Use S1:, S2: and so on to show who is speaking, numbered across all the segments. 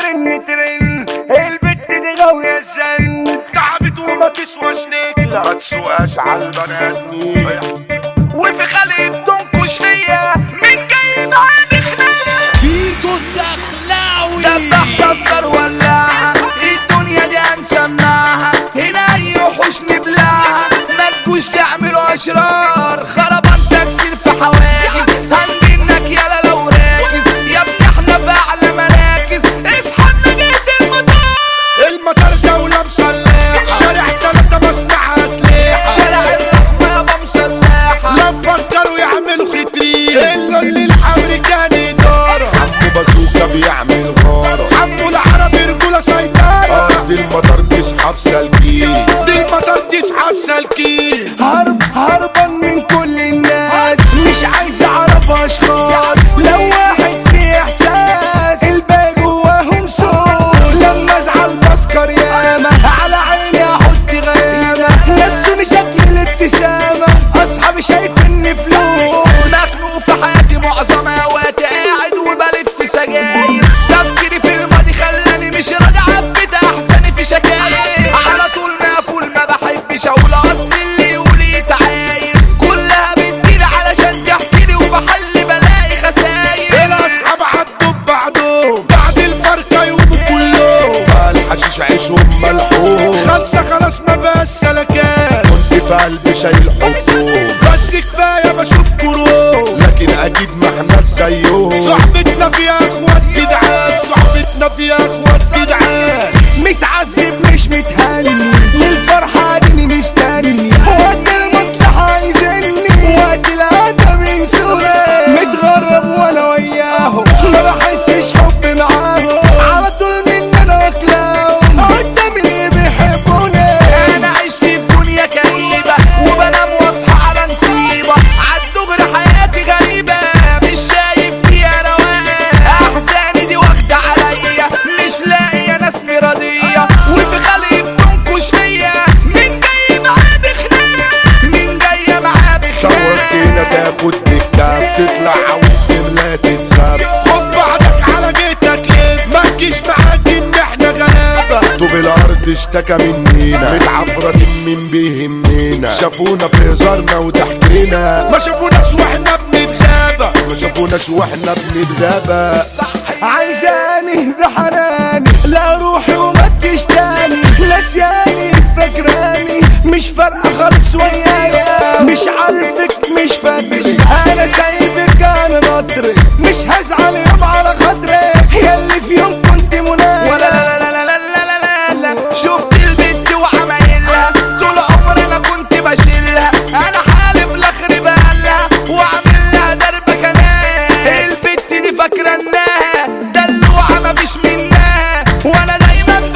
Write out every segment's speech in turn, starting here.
S1: ترن ترن البت دي غاوية الزن
S2: تعبت وما تسواش نجلة ما تسواش عالبنات
S1: وفي خلق تنكش فيا من جاي معاه بخناق
S3: فيكو الدخلاوي
S1: ده تكسر ولاها الدنيا دي هنسمعها هنا اي وحوش نبلعها ما تجوش تعملوا اشرار خربان تكسير في حواجز هنجنك يالا لو راكز يا ابني احنا في اعلى مراكز اصحى جيت المطار
S2: المطار دولة مسلحة شارع تلاتة مصنع أسلحة
S1: شارع الرحمة يابا مسلحة
S2: لو فكروا يعملوا خطرين إلا اللي الأمريكاني إدارة عمو بازوكا بيعمل غارة عمو العربي رجولة سيطرة دي المطار تسحب سالكين دي المطار تسحب سالكين
S1: هرب هربان من كل الناس مش عايز اعرف اشخاص لو واحد في احساس الباقي جواهم صوت لما ازعل بسكر ياما على عيني احط غيامة نسوني شكل الابتسامة اصحابي شايفني فلوس مخنوق في حياتي معظم اوقاتي قاعد وبلف سجاير تفكيري في الماضي خلاني مش راضي عبيت احزاني في شكاير على طول مقفول ما بحبش اقول اصل اللي يقول يتعاير كلها بتجيلي علشان تحكيلي وبحل بلاقي خساير
S2: الأصحاب عدوا ببعضهم بعد الفرقة يقوموا كلهم بقى الحشيش عيشهم ملحوم خمسة خلاص ما بقى سلكان كنت في قلبي شايل حبهم بس كفاية بشوف كروب لكن أكيد ما احنا زيهم صحبتنا فيها اخوات جدعان صحبتنا فيها اخوات جدعان
S1: متعذب مش متهني للفرحة دي مستني وقت المصلحة عايزني وقت العادة بينسوني متغرب وانا وياهم ما بحسش حب معاهم على طول من انا واكلاهم قدام اللي بيحبوني انا عشت في دنيا كئيبة وبنام واصحى على نصيبة عالدغري حياتي غريبة مش شايف فيها رواقة احزاني دي واخدة عليا مش لاقية ناس مرضية وفي خلقي بتنكش فيا مين جاي معاه بخناق مين جاية معاه
S2: شورتنا
S1: بخناق
S2: تاخد بالكاف تطلع عاوز تملا تتساب خد بعضك على جيتك ليه ما تجيش معاك ان احنا غلابة طوب الارض اشتكى مننا متعفرة مين بيهمنا شافونا في هزارنا وضحكنا ما شافوناش واحنا بنتغابى ما شافوناش واحنا بنتغابى
S1: عايزاني بحناني لا روحي وما تشتاني نسياني فاكراني مش فارقة خالص ويايا مش عارفك مش فاكرك انا سايبك انا نطري مش هزعل يوم على خاطري ياللي في يوم كنت منايا ولا لا لا لا لا لا لا لا لا شفت البنت وعمايلها طول عمري انا كنت بشيلها انا حالف لاخري بقالها واعمل لها درب كلام البت دي فاكره انها دلوعه مفيش منها وانا دايما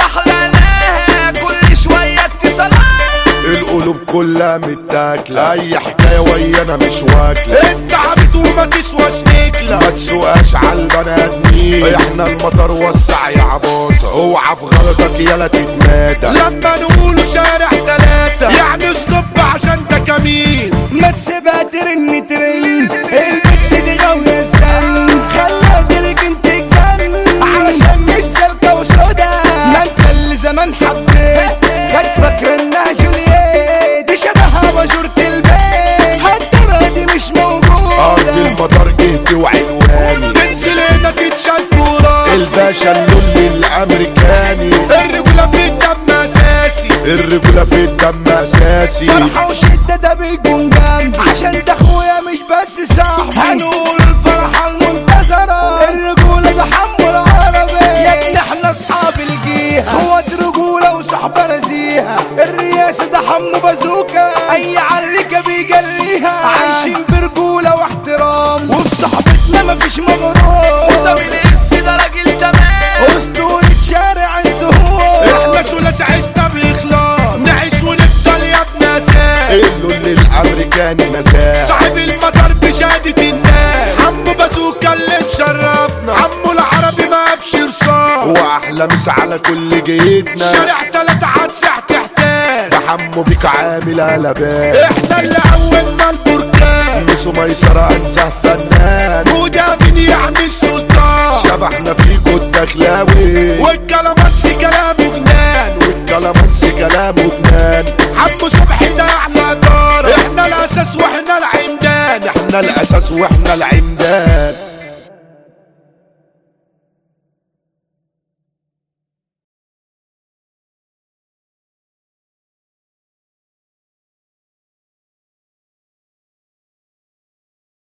S1: بحلالها كل شويه اتصالات
S2: القلوب كلها متاكلة اي حكاية ويانا مش واكلة انت عبيط وما تسواش نجلة ما تسواش عالبني ادمين احنا المطر وسع يا عباطة اوعى في غلطك يالا تتمادى لما نقول شارع تلاتة يعني ستوب عشان ده كمين
S1: ما تسيبها ترن ترن البت دي غاوية الزن خليها تركن تتجن علشان مش سالكة وسودا ما انت اللي زمان حبيت كانت فاكرة انها جولييت دي شبهها باجورة البيت هالدرة دي مش
S2: ارض
S1: موجودة
S2: المطر جهتي وعنواني تنزل هنا تتشال فراسي الباشا اللون الامريكاني الرجولة في الدم اساسي الرجولة في الدم اساسي
S1: فرحة وشدة ده بيكون جنبي عشان ده اخويا مش بس صاحبي هنقول الفرحة المنتظرة الرجولة ده حمو العربي يا ابني احنا اصحاب الجيهة خوات رجولة وصحبة نزيهة الرياسة ده حمو بازوكا اي عركة بيجريها عايشين برجولة واحترام وفي صحبتنا مفيش مغرور حسام القس ده راجل تمام اسطورة شارع الزهور
S2: احنا ثلاثي عشنا باخلاص نعيش ونفضل يا ابن اساس اللون الامريكاني مزاج صاحب المطر بشهادة الناس عمو بازوكا اللي مشرفنا عمو العربي ما ابشر صار واحلى مسا على كل جيتنا شارع تلاتة هتسح تحتاج ده حمو بيك عامل قلبان احنا اللي عودنا البركان ميسو ميسرة انزه فنان وده مين يعني السلطان شبحنا فيكو الدخلاوي والكلامانسي كلامه جنان والكلامانسي كلامه جنان حمو صبحي ده احلى دار احنا الاساس واحنا العمدان احنا الاساس واحنا العمدان